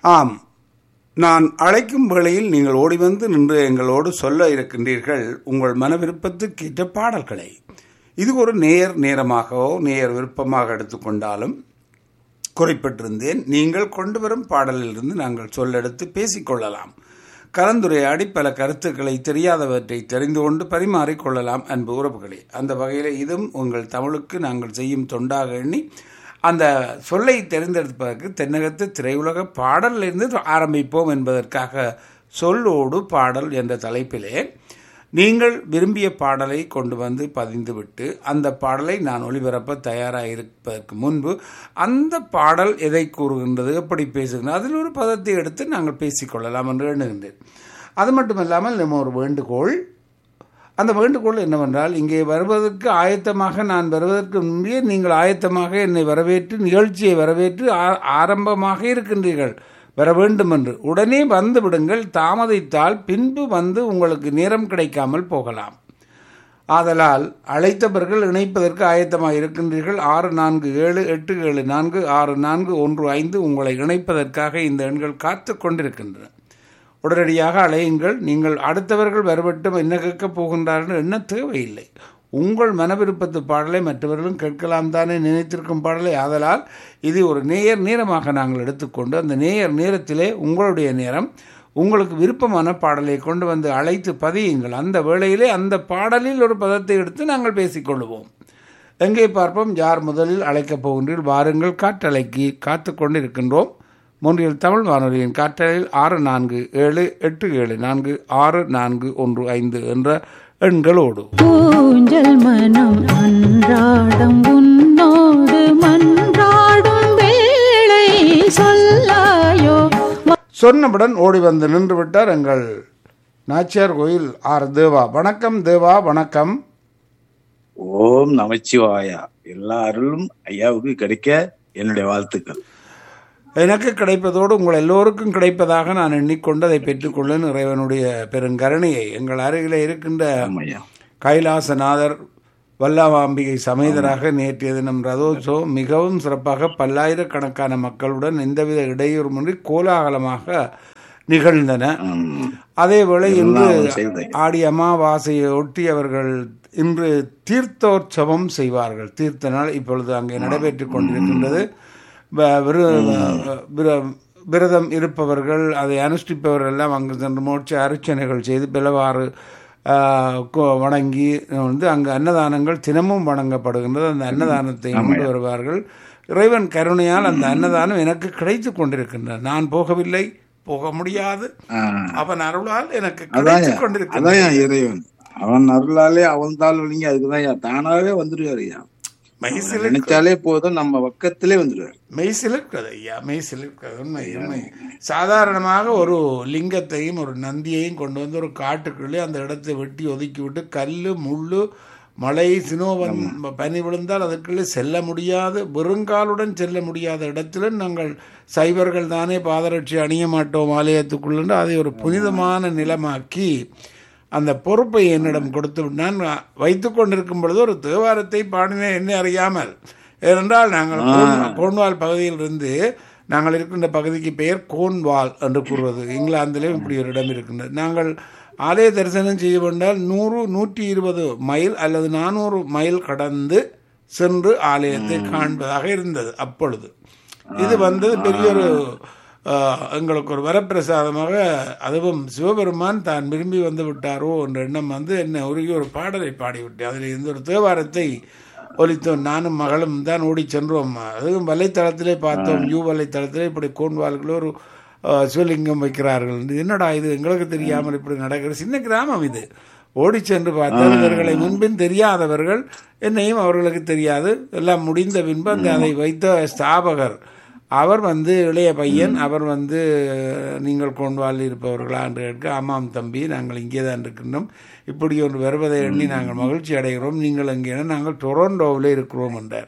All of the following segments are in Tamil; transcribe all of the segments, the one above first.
ஆம் நான் அழைக்கும் வேளையில் நீங்கள் ஓடி வந்து நின்று எங்களோடு சொல்ல இருக்கின்றீர்கள் உங்கள் மன விருப்பத்துக்கேற்ற பாடல்களை இது ஒரு நேர் நேரமாகவோ நேர் விருப்பமாக எடுத்துக்கொண்டாலும் குறிப்பிட்டிருந்தேன் நீங்கள் கொண்டு வரும் பாடலிலிருந்து நாங்கள் சொல்லெடுத்து பேசிக்கொள்ளலாம் கலந்துரையாடி பல கருத்துக்களை தெரியாதவற்றை தெரிந்து கொண்டு பரிமாறிக்கொள்ளலாம் அன்பு உறவுகளே அந்த வகையில் இதுவும் உங்கள் தமிழுக்கு நாங்கள் செய்யும் தொண்டாக எண்ணி அந்த சொல்லை தெரிந்தெடுப்பதற்கு தென்னகத்து திரையுலக பாடலிலிருந்து ஆரம்பிப்போம் என்பதற்காக சொல்லோடு பாடல் என்ற தலைப்பிலே நீங்கள் விரும்பிய பாடலை கொண்டு வந்து பதிந்துவிட்டு அந்த பாடலை நான் ஒளிபரப்ப தயாராக இருப்பதற்கு முன்பு அந்த பாடல் எதை கூறுகின்றது எப்படி பேசுகின்றது அதில் ஒரு பதத்தை எடுத்து நாங்கள் பேசிக்கொள்ளலாம் என்று எண்ணுகின்றேன் அது மட்டுமல்லாமல் நம்ம ஒரு வேண்டுகோள் அந்த வேண்டுகோள் என்னவென்றால் இங்கே வருவதற்கு ஆயத்தமாக நான் வருவதற்கு முன்பே நீங்கள் ஆயத்தமாக என்னை வரவேற்று நிகழ்ச்சியை வரவேற்று ஆரம்பமாக இருக்கின்றீர்கள் வர வேண்டும் என்று உடனே வந்து விடுங்கள் தாமதித்தால் பின்பு வந்து உங்களுக்கு நேரம் கிடைக்காமல் போகலாம் ஆதலால் அழைத்தவர்கள் இணைப்பதற்கு ஆயத்தமாக இருக்கின்றீர்கள் ஆறு நான்கு ஏழு எட்டு ஏழு நான்கு ஆறு நான்கு ஒன்று ஐந்து உங்களை இணைப்பதற்காக இந்த எண்கள் காத்து கொண்டிருக்கின்றன உடனடியாக அலையுங்கள் நீங்கள் அடுத்தவர்கள் வரவட்டும் என்ன கேட்கப் போகின்றார்கள் என்ன தேவையில்லை உங்கள் மனவிருப்பத்து பாடலை மற்றவர்களும் கேட்கலாம் தானே நினைத்திருக்கும் பாடலை ஆதலால் இது ஒரு நேயர் நேரமாக நாங்கள் எடுத்துக்கொண்டு அந்த நேயர் நேரத்திலே உங்களுடைய நேரம் உங்களுக்கு விருப்பமான பாடலை கொண்டு வந்து அழைத்து பதியுங்கள் அந்த வேளையிலே அந்த பாடலில் ஒரு பதத்தை எடுத்து நாங்கள் பேசிக்கொள்வோம் எங்கே பார்ப்போம் யார் முதலில் அழைக்கப் போகின்றீர்கள் வாருங்கள் காற்றலைக்கு காத்து கொண்டு இருக்கின்றோம் மூன்றில் தமிழ் வானொலியின் காற்றலில் ஆறு நான்கு ஏழு எட்டு ஏழு நான்கு ஆறு நான்கு ஒன்று ஐந்து என்ற எண்களோடு ஊஞ்சல் மனம் அன்றாடம் உன்னோடு மன்றாடும் வேளை சொல்லாயோ சொன்னவுடன் ஓடி வந்து நின்று விட்டார் எங்கள் நாச்சியார் கோயில் ஆர் தேவா வணக்கம் தேவா வணக்கம் ஓம் நமச்சிவாயா எல்லா அருளும் ஐயாவுக்கு கிடைக்க என்னுடைய வாழ்த்துக்கள் எனக்கு கிடைப்பதோடு உங்கள் எல்லோருக்கும் கிடைப்பதாக நான் எண்ணிக்கொண்டு அதை பெற்றுக்கொள்ள இறைவனுடைய பெருங்கருணையை எங்கள் அருகிலே இருக்கின்ற ஆமையா கைலாசநாதர் வல்லாமாம்பிகை சமேதராக நேற்றைய தினம் ரதோத்சவம் மிகவும் சிறப்பாக பல்லாயிரக்கணக்கான மக்களுடன் எந்தவித இடையூறுமின்றி கோலாகலமாக நிகழ்ந்தன ம். அதேவேளை இன்று எல்லாம் அவன் செய்ததை. ஆடி அமாவாசையை ஒட்டி அவர்கள் இன்று தீர்த்தோற்சவம் செய்வார்கள் தீர்த்த நாள் இப்பொழுது அங்கே நடைபெற்றுக் கொண்டிருக்கின்றது வ- விரு- விர- விரதம் இருப்பவர்கள் அதை அனுஷ்டிப்பவர்கள் எல்லாம் அங்கு சென்று மோட்ச அர்ச்சனைகள் செய்து பிளவாறு ஆஹ், கொ- வணங்கி வந்து அங்கு அன்னதானங்கள் தினமும் வணங்கப்படுகின்றது அந்த அன்னதானத்தை கொண்டு வருவார்கள் இறைவன் கருணையால் அந்த அன்னதானம் எனக்கு கிடைத்து கொண்டிருக்கின்றது நான் போகவில்லை போக முடியாது ஆ. அவன் அருளால் எனக்கு அதான் கிடைத்துக் கொண்டிருக்கிறது அதான் இறைவன் அவன் அருளாலே அவன் தாள் நீங்க அதுக்குதான் தானாவே வந்துருவாரு ஐயா மெய்சில் நினைச்சாலே போதும் நம்ம பக்கத்திலே வந்துருவாரு மெய்சில் இருக்கிறது ஐயா மெய்சில் இருக்கிறது உண்மை உண்மை சாதாரணமாக ஒரு லிங்கத்தையும் ஒரு நந்தியையும் கொண்டு வந்து ஒரு காட்டுக்குள்ளே அந்த இடத்தை வெட்டி ஒதுக்கி விட்டு கல் முள்ளு மழை சினோவன் பனி விழுந்தால் அதற்குள்ளே செல்ல முடியாது வெறுங்காலுடன் செல்ல முடியாத இடத்துல நாங்கள் சைவர்கள் தானே பாதரட்சி அணிய மாட்டோம் ஆலயத்துக்குள்ளே அதை ஒரு புனிதமான நிலமாக்கி அந்த பொறுப்பை என்னிடம் கொடுத்து நான் வைத்து கொண்டிருக்கும் பொழுது ஒரு தேவாரத்தை பாடினேன் என்ன அறியாமல் ஏனென்றால் நாங்கள் கோன்- கோன்வால் பகுதியில் இருந்து நாங்கள் இருக்கின்ற பகுதிக்கு பெயர் கோன்வால் என்று கூறுவது இங்கிலாந்திலே இப்படி ஒரு இடம் இருக்கின்றது நாங்கள் ஆலய தரிசனம் செய்ய வேண்டால் நூறு நூற்றி இருபது மைல் அல்லது நானூறு மைல் கடந்து சென்று ஆலயத்தை காண்பதாக இருந்தது அப்பொழுது இது வந்து பெரிய ஒரு ஆஹ், எங்களுக்கு ஒரு வரப்பிரசாதமாக அதுவும் சிவபெருமான் தான் விரும்பி வந்து விட்டாரோ என்ற எண்ணம் வந்து என்ன உருகி ஒரு பாடலை பாடிவிட்டேன் அதில் இருந்து ஒரு தேவாரத்தை ஒலித்தோம் நானும் மகளும் தான் ஓடி சென்றோம் அதுவும் வலைத்தளத்திலே பார்த்தோம் யூ வலைத்தளத்திலே இப்படி கோன்வால்களோ ஒரு ஆஹ், சிவலிங்கம் வைக்கிறார்கள் இது என்னடா இது எங்களுக்கு தெரியாமல் இப்படி நடக்கிற சின்ன கிராமம் இது ஓடி சென்று பார்த்தால் இவர்களை முன்பின் தெரியாதவர்கள் என்னையும் அவர்களுக்கு தெரியாது எல்லாம் முடிந்த பின்பு அந்த அதை வைத்த ஸ்தாபகர் அவர் வந்து இளைய பையன் அவர் வந்து நீங்கள் கொண்டுவாள் இருப்பவர்களா என்று கேட்க ஆமாம் தம்பி நாங்கள் இங்கே தான் இருக்கின்றோம் இப்படி ஒன்று வருவதை எண்ணி நாங்கள் மகிழ்ச்சி அடைகிறோம் நீங்கள் அங்கே நாங்கள் டொரண்டோவில் இருக்கிறோம் என்றார்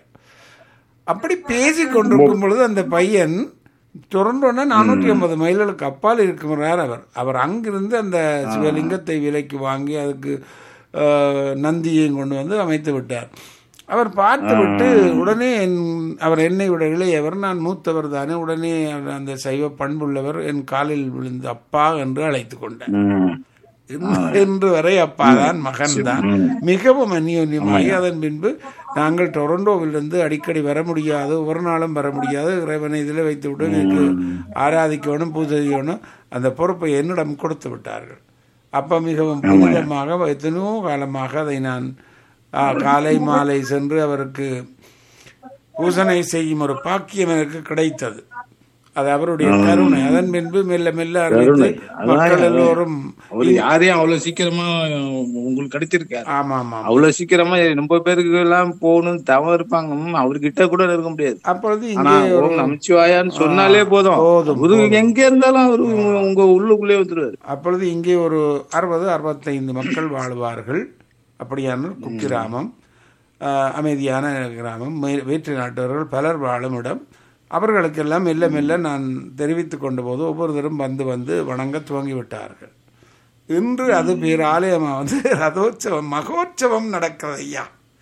அப்படி பேசி கொண்டிருக்கும் பொழுது அந்த பையன் டொரண்டோன்னா நானூற்றி ஐம்பது மைல்களுக்கு அப்பால் இருக்கிறார் அவர் அவர் அங்கிருந்து அந்த சிவலிங்கத்தை விலைக்கு வாங்கி அதுக்கு அஹ், நந்தியையும் கொண்டு வந்து அமைத்து விட்டார் அவர் பார்த்துவிட்டு உடனே என் அவர் என்னை விட இளையவர் நான் மூத்தவர் தானே உடனே அவர் அந்த சைவ பண்புள்ளவர் என் காலில் விழுந்து அப்பா என்று அழைத்து கொண்டார் ம். இன்று- இன்று வரை அப்பா தான் மகன் தான் மிகவும் அந்யோன்யமாகி அதன் பின்பு நாங்கள் டொரண்டோவிலிருந்து அடிக்கடி வர முடியாது ஒரு நாளும் வர முடியாது இறைவனை இதில் வைத்து விட்டு எனக்கு ஆராதிக்கணும் பூஜை செய்யணும் அந்த பொறுப்பை என்னிடம் கொடுத்து விட்டார்கள் அப்ப மிகவும் புனிதமாக எத்தனையோ காலமாக அதை நான் ஆ, காலை மாலை சென்று அவருக்கு பூசனை செய்யும் ஒரு பாக்கியம் எனக்கு கிடைத்தது அது அவருடைய கருணை அதன் பின்பு மெல்ல மெல்ல அறிவித்து மக்கள் எல்லோரும் அவரு யாரையும் அவ்வளவு சீக்கிரமா உங்களுக்கு கிடைச்சிருக்காரு ஆமா ஆமா அவ்வளவு சீக்கிரமா ரொம்ப பேருக்கு எல்லாம் போகணும் தவம் இருப்பாங்க ம், அவர்கிட்ட கூட இருக்க முடியாது அப்பொழுது ஆனா இங்கே ஓம் நமச்சிவாயான்னு சொன்னாலே போதும் போதும், அவரு எங்க இருந்தாலும் அவரு உங்க- உங்க உள்ளுக்குள்ளே வந்துருவாரு அப்பொழுது இங்கே ஒரு அறுபது அறுபத்தைந்து மக்கள் வாழ்வார்கள் அப்படியான குக்கிராமம் ஆஹ், அமைதியான கிராமம் மே- வேற்று நாட்டவர்கள் பலர் வாழும் இடம் அவர்களுக்கெல்லாம் மெல்ல மெல்ல நான் தெரிவித்து கொண்ட போது ஒவ்வொருத்தரும் வந்து வந்து வணங்க துவங்கி விட்டார்கள் இன்று அது பேராலயமா வந்து ரதோற்சவம் மகோற்சவம் நடக்கிறது ஐயா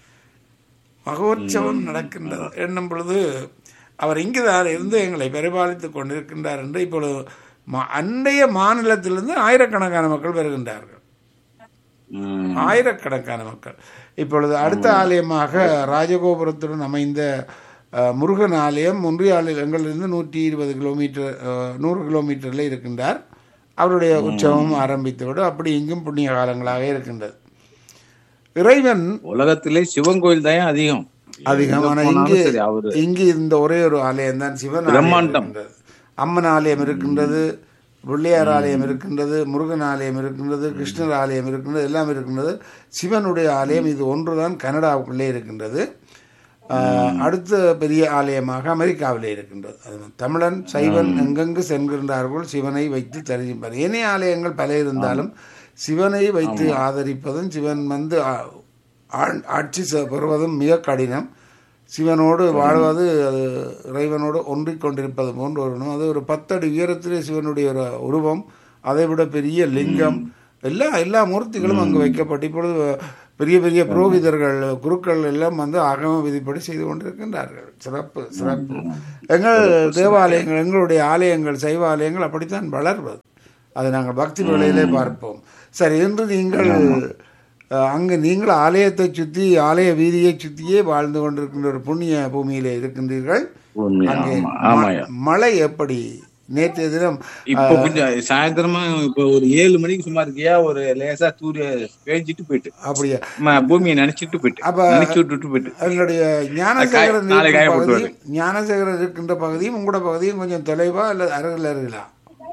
மகோற்சவம் நடக்கின்றது என்னும் பொழுது அவர் இங்குதான் இருந்து எங்களை பரிபாலித்துக் கொண்டிருக்கின்றார் என்று இப்பொழுது ம- அண்டைய மாநிலத்திலிருந்து ஆயிரக்கணக்கான மக்கள் வருகின்றார்கள் ம். ஆயிரக்கணக்கான மக்கள் இப்பொழுது அடுத்த ஆலயமாக ராஜகோபுரத்துடன் அமைந்த அஹ், முருகன் ஆலயம் முன்றியாலில் எங்களிலிருந்து நூற்றி இருபது கிலோமீட்டர் அஹ், நூறு கிலோமீட்டரில் இருக்கின்றார் அவருடைய உற்சவம் ஆரம்பித்துவிடும் அப்படி இங்கும் புண்ணிய காலங்களாக இருக்கின்றது இறைவன் உலகத்திலே சிவன் கோயில் தான் அதிகம் அதிகம் எங்க ஆனா போனாலும் இங்கே சரி அவரு இங்கே இந்த ஒரே ஒரு ஆலயம் தான் சிவன் ஆலயம் பிரம்மாண்டம். இருக்கின்றது. அம்மன் ஆலயம் இருக்கின்றது பிள்ளையார் ஆலயம் இருக்கின்றது முருகன் ஆலயம் இருக்கின்றது கிருஷ்ணர் ஆலயம் இருக்கின்றது எல்லாம் இருக்கின்றது சிவனுடைய ஆலயம் இது ஒன்றுதான் கனடாவுக்குள்ளே இருக்கின்றது ஆஹ், அடுத்த பெரிய ஆலயமாக அமெரிக்காவிலே இருக்கின்றது அது தமிழன் சைவன் எங்கெங்கு சென்கின்றார்கள் சிவனை வைத்து தரிசிப்பார் ஏனைய ஆலயங்கள் பல இருந்தாலும் சிவனை வைத்து ஆதரிப்பதும் சிவன் வந்து ஆ- ஆண்- ஆட்சி செ- பெறுவதும் மிக கடினம் சிவனோடு வாழ்வது அது இறைவனோடு ஒன்றிக் கொண்டிருப்பது போன்ற ஒரு உணவு. அது ஒரு பத்தடி உயரத்திலே சிவனுடைய ஒரு உருவம் அதை விட பெரிய லிங்கம் எல்லா எல்லா மூர்த்திகளும் அங்கு வைக்கப்பட்டு இப்பொழுது பெரிய பெரிய புரோகிதர்கள் குருக்கள் எல்லாம் வந்து ஆகம விதிப்படி செய்து கொண்டிருக்கின்றார்கள் சிறப்பு சிறப்பு எங்கள் தேவாலயங்கள் எங்களுடைய ஆலயங்கள் சைவ ஆலயங்கள் அப்படித்தான் வளர்வது அதை நாங்கள் பக்தி வேளையிலே பார்ப்போம் சரி இன்று நீங்கள் அஹ், அங்கு நீங்கள் ஆலயத்தை சுற்றி ஆலய வீதியை சுற்றியே வாழ்ந்து கொண்டிருக்கின்ற ஒரு புண்ணிய பூமியிலே இருக்கின்றீர்கள் உண்மை, அங்கே ஆமா, ஆமாய்யா. ம- மழை எப்படி நேற்றைய தினம் இப்ப கொஞ்சம் சாயந்தரமா இப்ப ஒரு ஏழு மணிக்கு சும்மா இருக்கியா ஒரு லேசா தூரிய பேஞ்சிட்டு போயிட்டு அப்படியா ம- பூமியை நினைச்சிட்டு போயிட்டு அப்ப- நினைச்சு விட்டுட்டு போயிட்டு எங்களுடைய ஞானசேகரன் நாளை இருக்கும் காய போட்டு பகுதியும் ஞானசேகரன் இருக்கின்ற பகுதியும் உங்களோட பகுதியும் கொஞ்சம் தொலைவா அல்லது அருகில் அருகிலா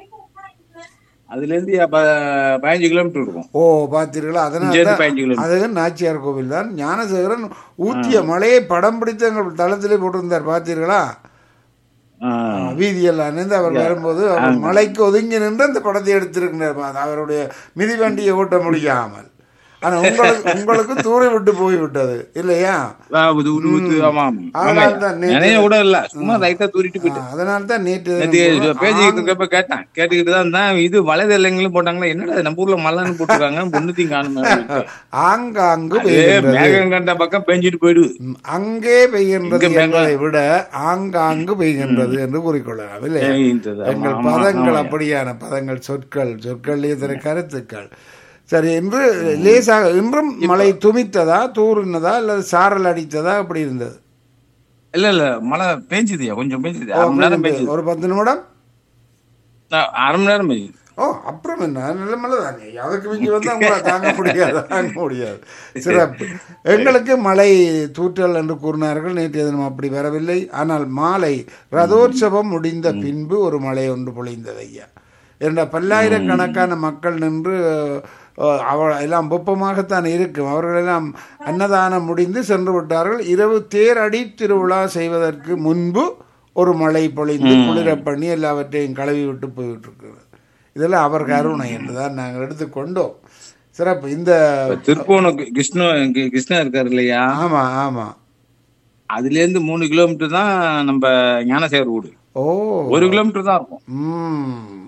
அதுல இருந்து அப்ப பதினஞ்சு கிலோமீட்டர் இருக்கும் ஓ பார்த்தீர்களா அதனால இங்கேருந்து தான் பதினஞ்சு கிலோமீட்டர் அது நாச்சியார் கோவில் தான் ஞானசேகரன் ஊத்திய மலையை படம் பிடித்து எங்கள் தளத்திலே போட்டிருந்தார் பார்த்தீர்களா ஆ. வீதியெல்லாம் நின்று அவர் வரும்போது அவர் மலைக்கு ஒதுங்கி நின்று அந்த படத்தை எடுத்திருக்கிறார் அவருடைய மிதிவண்டியை ஓட்ட முடியாமல் ஆனா உங்களுக்கு உங்களுக்கு தூரை விட்டு போய்விட்டது இல்லையா ஆ, இது உரு ஊத்து, ஆமா ஆமா. அதனால ஆமாய்யா. தான் நேத்து- நினைய கூட இல்ல சும்மா லைட்டா தூரிட்டு போயிட்டு அதனால தான் நேற்று நேத்து பேசிக்கிட்டு இருக்கப்ப கேட்டேன் கேட்டுக்கிட்டு தான் இருந்தேன். இது வலைதளங்களும் போட்டாங்களா என்னடா இது நம்ம ஊர்ல மழைன்னு போட்டுருக்காங்க பொண்ணுத்தையும் காணுமே அப்படின்ட்டு. ஆங்காங்கு ஏ, பெய்கின்றது மேகம் கண்ட பக்கம் பெஞ்சிட்டு போயிடுது ம், அங்கே பெய்கின்றது இங்க என்பதை விட ஆங்காங்கு பெய்கின்றது என்று கூறிக்கொள்ளலாம் இல்லை பெய்கின்றது. ஆமா, எங்கள் ஆமா, பதங்கள் ஆமாய்யா. அப்படியான பதங்கள் சொற்கள் சொற்கள் இதர கருத்துக்கள் சரி இன்று லேசாக இன்றும் மழை துமித்ததா தூறினதா அல்லது சாரல் அடித்ததா அப்படி இருந்தது இல்ல இல்ல மழை பெஞ்சுதுயா கொஞ்சம் பெஞ்சுது அரை மணி நேரம் பெஞ்சுது ஒரு பத்து நிமிடம் ஆ, அரை மணி நேரம் பெஞ்சுது ஓ அப்புறம் என்ன நல்ல மழை தானே அதுக்கு மிஞ்சி வந்து உங்களை தாங்க முடியாது தாங்க முடியாது சிறப்பு எங்களுக்கு மழை தூற்றல் என்று கூறினார்கள் நேற்றைய தினம் அப்படி வரவில்லை ஆனால் மாலை ரதோற்சவம் முடிந்த பின்பு ஒரு மழை ஒன்று பொழிந்தது ஐயா என்ற பல்லாயிரக்கணக்கான மக்கள் நின்று அஹ், அவ எல்லாம் வெப்பமாகத்தான் இருக்கும் அவர்களெல்லாம் அன்னதானம் முடிந்து சென்று விட்டார்கள் இரவு தேரடி திருவிழா செய்வதற்கு முன்பு ஒரு மழை பொழிந்து குளிர பண்ணி எல்லாவற்றையும் கழுவி விட்டு போய்விட்டு இருக்கிறது இதெல்லாம் அவர் கருணை என்றுதான் நாங்கள் எடுத்துக்கொண்டோம் சிறப்பு இந்த இப்ப திருப்போணம் கி- கிருஷ்ண கி- கிருஷ்ணா இருக்காரு இல்லையா ஆமா ஆமா அதுல இருந்து மூணு கிலோமீட்டர் தான் நம்ம ஞானசேகர் வீடு ஓ ஒரு கிலோமீட்டர் தான் இருக்கும் ம்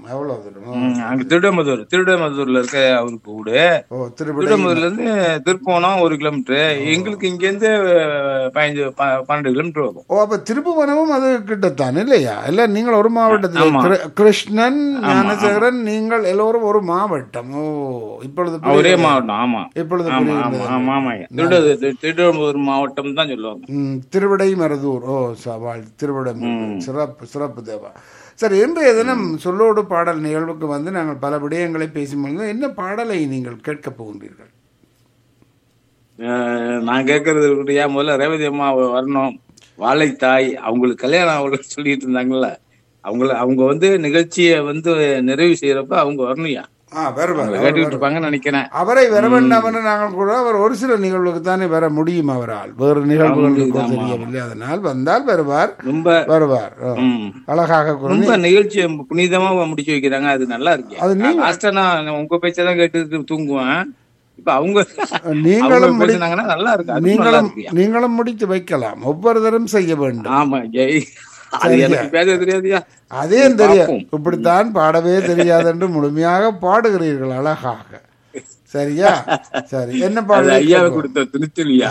எவ்வளவு தூரம் ஓ. ம், அங்க திருடமதுர் திருடமதுர்ல இருக்க அவருக்கு வீடு ஓ திருவிடை திருடமதுர்ல இருந்து திருப்போணம் ஒரு கிலோமீட்டர் எங்களுக்கு இங்க இருந்து பதினஞ்சு ப- பன்னெண்டு கிலோமீட்டர் வரும் ஓ அப்ப திருப்புவனமும் அது கிட்டத்தான் இல்லையா இல்ல நீங்கள் ஒரு மாவட்டத்தில் ஆமா. கிரு- கிருஷ்ணன் ஞானசேகரன் நீங்கள் எல்லோரும் ஒரு மாவட்டம் ஓ இப்பொழுது ஒரே புரிகிறது. மாவட்டம் ஆமா இப்பொழுது ஆமா புரிகிறது. ஆமா ஆமா ஆமாய்யா திருட திருடமதுர் மாவட்டம் தான் சொல்லுவாங்க ம், திருவிடை மருதூர் ஓ சவால் திருவிடை மருதூர். சிறப்பு சிறப்பு தேவா சரி இன்றைய தினம் சொல்லோடு பாடல் நிகழ்வுக்கு வந்து நாங்கள் பல விடயங்களை பேசும்பொழுது என்ன பாடலை நீங்கள் கேட்கப் போகின்றீர்கள் அஹ் நான் கேட்கறது இருக்கட்டும், ஏன் முதல்ல ரேவதி அம்மா வரணும் வாழைத்தாய் அவங்களுக்கு கல்யாணம் அவங்களுக்கு சொல்லிட்டு இருந்தாங்கல்ல அவங்கள அவங்க வந்து நிகழ்ச்சியை வந்து நிறைவு செய்யறப்ப அவங்க வரணும்யா ஆ வருவார் அவங்களை அவர் கேட்டுக்கிட்டு இருப்பாங்கன்னு நினைக்கிறேன் அவரை வர வேண்டாம் என்று நாங்கள் கூட அவர் ஒரு சில நிகழ்வுக்கு தானே வர முடியும் அவரால் வேறு நிகழ்வுகளுக்கு ஆமா. தெரியவில்லை அதனால் வந்தால் வருவார் ரொம்ப வருவார் ஓ. ம், அழகாக குரல் ரொம்ப நிகழ்ச்சியை புனிதமா முடிச்சு வைக்கிறாங்க அது நல்லா இருக்கு அது நீங்க- லாஸ்டா நான் உங்க பேச்சதான் கேட்டு தூங்குவேன் இப்ப அவங்க நீங்களும் அவங்க முடி- பேசுனாங்கன்னா நல்லா இருக்கு அது நல்லா நீங்களும் இருக்குயா நீங்களும் முடித்து வைக்கலாம் ஒவ்வொருத்தரும் செய்ய வேண்டும் ஆமா ஜெய் அது எனக்கு பேச தெரியாதுயா அதே தெரியும் பார்ப்போம். இப்படித்தான் பாடவே தெரியாது என்று முழுமையாக பாடுகிறீர்கள் அழகாக சரியா சரி என்ன அது பாடல் ஐயாவை கொடுத்த துணிச்சலியா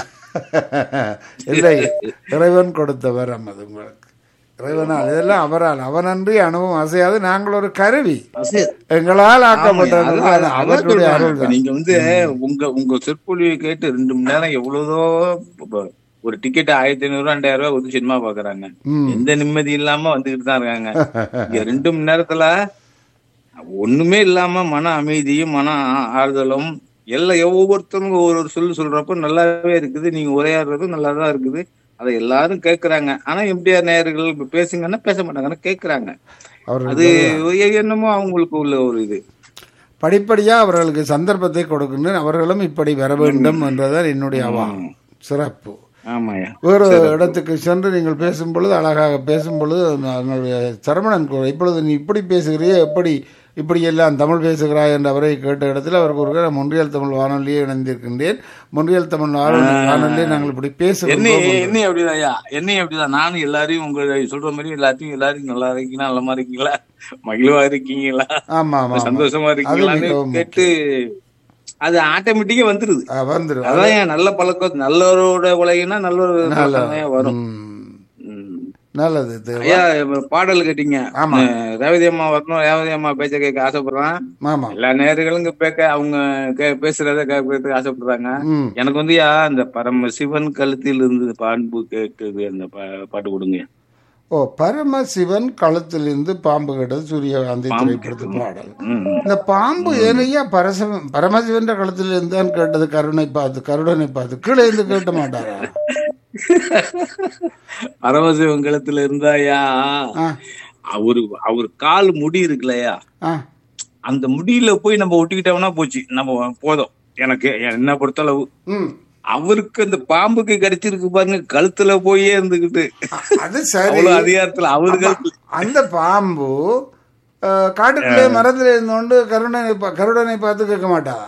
இல்லை இறைவன் கொடுத்த வரம் அது உங்களுக்கு இறைவனால் இதெல்லாம் அவரால் அவனன்றி அனுபவம் அசையாது நாங்கள் ஒரு கருவி எங்களால் ஆக்கப்பட்டது ஆமா, அதான், அதான் அவர்களுடைய சொல்றேன். அருள் இப்ப நீங்க வந்து உங்க உங்க சொற்பொழிவை கேட்டு ரெண்டு மணி நேரம் எவ்வளவுதோ இப்ப ஒரு டிக்கெட் ஆயிரத்தி ஐநூறு ரூபா ரெண்டாயிரம் ரூபாய் வந்து சினிமா பாக்குறாங்க ம். எந்த நிம்மதி இல்லாம வந்துகிட்டு தான் இருக்காங்க இங்க ரெண்டு மணி நேரத்துல ஒண்ணுமே இல்லாம மன அமைதியும் மன ஆ- ஆறுதலும் எல்லாம் ஒவ்வொருத்தரும் ஒவ்வொரு சொல்லு சொல்றப்ப நல்லாவே இருக்குது நீங்க உரையாடுறதும் நல்லா தான் இருக்குது அதை எல்லாரும் கேக்குறாங்க ஆனா எம்டிஆர் நேயர்கள் இப்ப பேசுங்கன்னா பேச மாட்டாங்க ஆனா கேக்குறாங்க அவர்கள் அது என்னமோ அவங்களுக்கு உள்ள ஒரு இது படிப்படியா அவர்களுக்கு சந்தர்ப்பத்தை கொடுக்கின்றேன் அவர்களும் இப்படி வர வேண்டும் என்றதான் என்னுடைய அவா சிறப்பு ஆமாயா வேறு இடத்துக்கு சென்று நீங்கள் பேசும் பொழுது அழகாக பேசும் பொழுது நாங்களுடைய சரவணன் கூற இப்பொழுது நீ இப்படி பேசுகிறியே எப்படி இப்படி எல்லாம் தமிழ் பேசுகிறாய் என்று அவரை கேட்ட இடத்துல அவருக்கு ஒரு நான் மொன்றியல் தமிழ் வானொலியே இணைந்திருக்கின்றேன் மொன்றியல் தமிழ் வானொலி வானொலியே நாங்கள் இப்படி பேசுகிறோம் என்னை என்னையும் அப்படிதான்யா என்னையும் அப்படிதான் நானும் எல்லாரையும் உங்க சொல்ற மாதிரி எல்லாத்தையும் எல்லாரையும் நல்லா இருக்கீங்களா நல்லமா இருக்கீங்களா மகிழ்வா இருக்கீங்களா ஆமா ஆமா ஆமா. சந்தோஷமா அது இருக்கீங்களான்னு மிகவும் கேட்டு அது ஆட்டோமேட்டிக்கா வந்துருது ஆ, வந்துரும் அதான் ஏன் நல்ல பழக்கம் நல்லவரோட உலகினா நல்ல ஒரு பழக்கம் தான் வரும் ம். ம். நல்லது இது. ஐயா இப்ப பாடல் கேட்டீங்க ஆமா. அஹ் ரேவதி அம்மா வரணும் ரேவதி அம்மா பேச்ச கேட்க ஆசைப்படுறான் ஆமா எல்லா நேர்களும் இங்க பேக்க அவங்க கே- பேசுறத கேட்கறதுக்கு ஆசைப்படுறாங்க ம் எனக்கு வந்து யா அந்த பரம சிவன் கழுத்தில் இருந்து பான்பு கேட்குது அந்த பா- பாட்டு கொடுங்க ஓ பரமசிவன் களத்திலிருந்து பாம்பு கேட்டது சூரியகாந்தி திரைப்படத்து பாடல் ம். இந்த பாம்பு ஏனையா பரசிவன் பரமசிவன் களத்தில் இருந்தான் கேட்டது கருணை பார்த்து கருடனை பார்த்து கீழே இருந்து கேட்ட மாட்டாரா பரமசிவன் கழுத்துல இருந்தாயா ஆ அவரு அவர் கால் முடி இருக்குல்லயா ஆ அந்த முடியில போய் நம்ம ஒட்டிக்கிட்டோம்னா போச்சு நம்ம போதும் எனக்கு என்ன பொறுத்தளவு ம் அவருக்கு அந்த பாம்புக்கு கிடைச்சிருக்கு பாருங்க கழுத்துல போயே இருந்துகிட்டு அது சரி அவ்வளவு அதிகாரத்துல அவரு கழுத்துல அந்த பாம்பு அஹ், காட்டுக்குள்ளே மரத்துல இருந்தோண்டு கருடனை பா- கருடனை பார்த்து கேட்க மாட்டாரா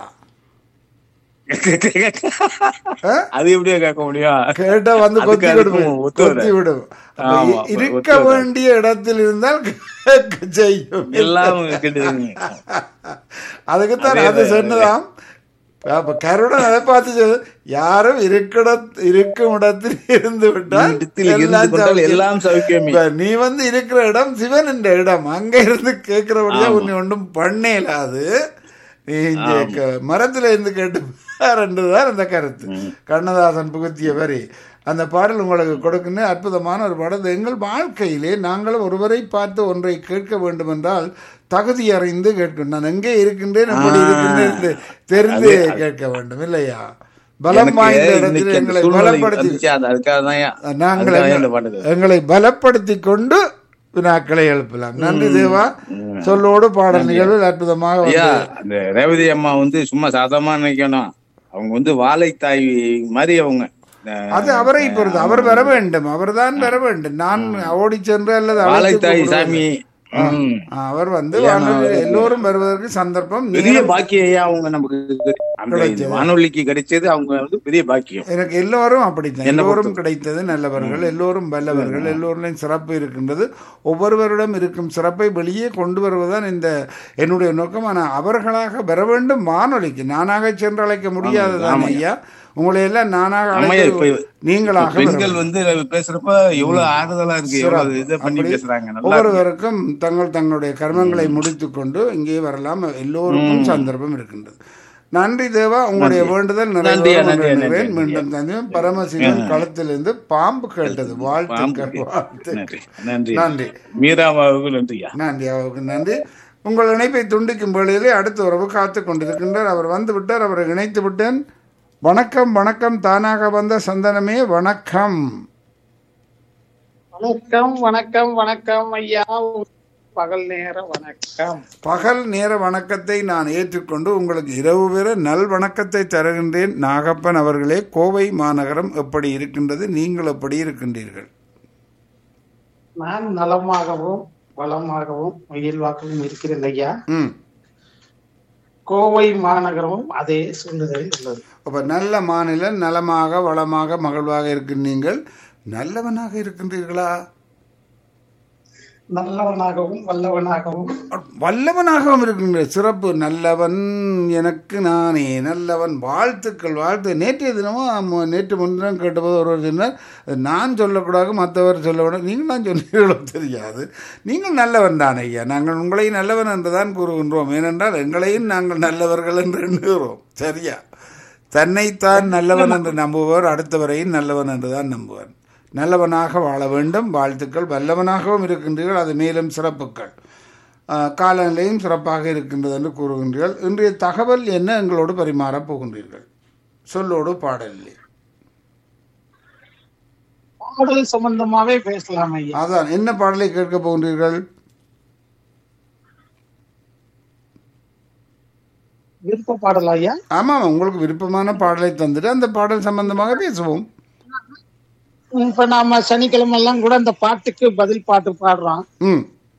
ஆ? அது எப்படியா கேட்க முடியும் கேட்டா வந்து அதுக்கு கொத்தி அதுக்கும் விடும் ஒத்து வராது. கொத்தி விடும் அப்ப ஆமா, இ- இருக்க ஒத்து வராது. வேண்டிய இடத்தில் இருந்தால் கேட்க செய்யும் எல்லாம் கெடுதுங்க அதுக்குத்தான் அது சொன்னதாம் அப்ப கருடன் அதை பார்த்து சொல்லு யாரும் இருக்கிட இருக்கும் இடத்தில் இருந்து விட்டால் இடத்தில் இருந்து எல்லாம் கொண்டால் சௌக்கியம். எல்லாம் சௌக்கியமே. இப்ப நீ வந்து இருக்கிற இடம் சிவன் என்ற இடம் அங்க இருந்து கேட்கிறபடியா உன்னை ஒன்றும் பண்ணேலாது நீ இங்க க- மரத்துல இருந்து கேட்டு பாருன்றதுதான் அந்த கருத்து கண்ணதாசன் புகுத்திய வரி அந்த பாடல் உங்களுக்கு கொடுக்கின்ற அற்புதமான ஒரு பாடல் இது எங்கள் வாழ்க்கையிலே நாங்களும் ஒருவரை பார்த்து ஒன்றை கேட்க வேண்டும் என்றால் தகுதி அறிந்து கேட்கணும் நான் எங்கே இருக்கின்றேன் எப்படி இருக்கின்றேன் என்று தெரிந்து கேட்க வேண்டும் இல்லையா பலம் எனக்கு வாய்ந்த இடத்தில் இன்னைக்கு அந்த எங்களை சூழ்நிலை பலப்படுத்தி வந்துச்சு, அது அதுக்காக தான் நாங்கள் இந்த எங்கள்- பாட்டு எங்களை பலப்படுத்தி கொண்டு வினாக்களை எழுப்பலாம் நன்றி தேவா சொல்லோடு பாடல் நிகழ்வில் அற்புதமாக வந்து ஐயா அந்த ரேவதி அம்மா வந்து சும்மா சாதாரணமா நினைக்கணும் அவங்க வந்து வாழைத்தாய் மாதிரி அவங்க அஹ், அது அவரை பொறுத்து அவர் வர வேண்டும் அவர்தான் வர வேண்டும் நான் ஓடி சென்று அல்லது அழைத்து வாழைத்தாய் கூப்பிடுவது. சாமி ம். அவர் வந்து வானொலி எல்லோரும் வருவதற்கு சந்தர்ப்பம் பெரிய நேரம் பாக்கியம் ஐயா அவங்க நமக்கு அந்த இந்த வானொலிக்கு கிடைச்சது அவங்க வந்து பெரிய பாக்கியம் எனக்கு எல்லோரும் அப்படித்தான் என்னை எல்லோரும் கிடைத்தது நல்லவர்கள் எல்லோரும் வல்லவர்கள் எல்லோரின் சிறப்பு இருக்கின்றது ஒவ்வொருவரிடம் இருக்கும் சிறப்பை வெளியே கொண்டு வருவதுதான் இந்த என்னுடைய நோக்கம் ஆனால் அவர்களாக வர வேண்டும் வானொலிக்கு நானாக சென்று அழைக்க முடியாததான் ஐயா உங்களை எல்லாம் நானாக ஆமாய்யா, அழைத்து இப்ப- நீங்களாக வர பெண்கள் வந்து பேசுறப்ப எவ்வளவு ஆறுதலா இருக்கு எவ்வளவு இதை பண்ணி அப்படி பேசுறாங்க நல்லா இருக்கு. ஒவ்வொருவருக்கும் தங்கள் தங்களுடைய கர்மங்களை முடித்துக்கொண்டு இங்கே வரலாம் எல்லோருக்கும் சந்தர்ப்பம் இருக்கின்றது நன்றி தேவா உங்களுடைய வேண்டுதல் நன்றியா, நிறைவேறும் நன்றியா, என்று நன்றியா, எண்ணுவேன். மீண்டும் தந்தையும் பரமசிவன் களத்திலிருந்து பாம்பு கேட்டது வாழ்த்துக்கள் நன்றி வாழ்த்துக்கள் நன்றி நன்றி மீராமாவுக்கு நன்றியா நன்றி அவருக்கு நன்றி உங்கள் இணைப்பை துண்டிக்கும் வேளையிலே அடுத்த உறவு காத்து கொண்டிருக்கின்றார் அவர் வந்து விட்டார் அவரை இணைத்து விட்டேன் வணக்கம் வணக்கம் தானாக வந்த சந்தனமே வணக்கம் வணக்கம் வணக்கம் வணக்கம் ஐயா பகல் நேர வணக்கம் பகல் நேர வணக்கத்தை நான் ஏற்றுக்கொண்டு உங்களுக்கு இரவு வேற நல் வணக்கத்தை தருகின்றேன் நாகப்பன் அவர்களே கோவை மாநகரம் எப்படி இருக்கின்றது நீங்கள் எப்படி இருக்கின்றீர்கள் நான் நலமாகவும் வளமாகவும் மகிழ்வாகவும் இருக்கிறேன் ஐயா ம் கோவை மாநகரமும் அதே சூழ்நிலையில் உள்ளது அப்ப நல்ல மாநிலம் நலமாக வளமாக மகிழ்வாக இருக்கின்றீர்கள் நல்லவனாக இருக்கின்றீர்களா நல்லவனாகவும் வல்லவனாகவும் வல்லவனாகவும் இருக்கின்ற சிறப்பு நல்லவன் எனக்கு நானே நல்லவன் வாழ்த்துக்கள் வாழ்த்து நேற்றைய தினமும் ம- நேற்று முன்தினம் கேட்டபோது ஒருவர் சொன்னார் "அது நான் சொல்லக்கூடாது மற்றவர் சொல்லக்கூடாது நீங்கள் தான் சொன்னீர்களோ தெரியாது நீங்கள் நல்லவன் தான் ஐயா நாங்கள் உங்களை நல்லவன் என்று தான் கூறுகின்றோம் ஏனென்றால் எங்களையும் நாங்கள் நல்லவர்கள் என்று எண்ணுகிறோம் சரியா தன்னைத்தான் நல்லவன் என்று நம்புபவர் அடுத்தவரையும் நல்லவன் என்று தான் நம்புவார் நல்லவனாக வாழ வேண்டும் வாழ்த்துக்கள் வல்லவனாகவும் இருக்கின்றீர்கள் அது மேலும் சிறப்புகள் ஆஹ், காலநிலையும் சிறப்பாக இருக்கின்றது என்று கூறுகின்றீர்கள் இன்றைய தகவல் என்ன எங்களோடு பரிமாறப் போகின்றீர்கள் சொல்லோடு பாடலில்லை பாடல் சம்பந்தமாவே பேசலாம் ஐயா அதான் என்ன பாடலை கேட்கப் போகின்றீர்கள் விருப்ப பாடல் ஐயா ஆமாம் உங்களுக்கு விருப்பமான பாடலை தந்துட்டு அந்த பாடல் சம்பந்தமாக பேசுவோம் இப்ப நாம சனிக்கிழமை எல்லாம் கூட இந்த பாட்டுக்கு பதில் பாட்டு பாடுறோம் ம்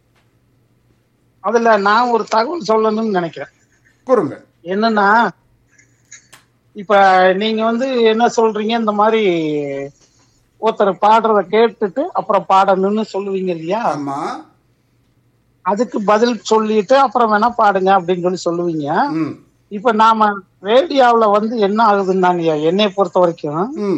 அதுல நான் ஒரு தகவல் சொல்லணும்னு நினைக்கிறேன் கூறுங்க என்னன்னா இப்ப நீங்க வந்து என்ன சொல்றீங்க இந்த மாதிரி ஒருத்தர் பாடுறத கேட்டுட்டு அப்புறம் பாடணும்னு சொல்லுவீங்க இல்லையா ஆமா அதுக்கு பதில் சொல்லிட்டு அப்புறம் வேணா பாடுங்க அப்படின்னு சொல்லி சொல்லுவீங்க ம் இப்ப நாம ரேடியோவுல வந்து என்ன ஆகுதுன்னாங்க என்னைய பொறுத்த வரைக்கும் ம்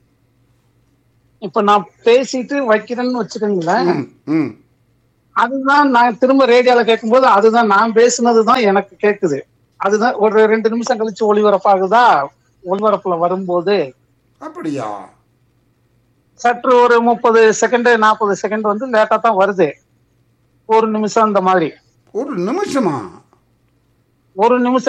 இப்ப நான் பேசிட்டு வைக்கிறேன்னு வச்சுக்கோங்களேன் ம் ம் அதுதான் நான் திரும்ப ரேடியோல கேட்கும்போது அதுதான் நான் பேசுனதுதான் எனக்கு கேக்குது அதுதான் ஒரு ரெண்டு நிமிஷம் கழிச்சு ஒளிபரப்பாகுதா ஒளிபரப்புல வரும்போது அப்படியா சற்று ஒரு முப்பது செகண்ட் நாற்பது செகண்ட் வந்து லேட்டா தான் வருது ஒரு நிமிஷம் அந்த மாதிரி ஒரு நிமிஷமா ஒரு நிமிஷம்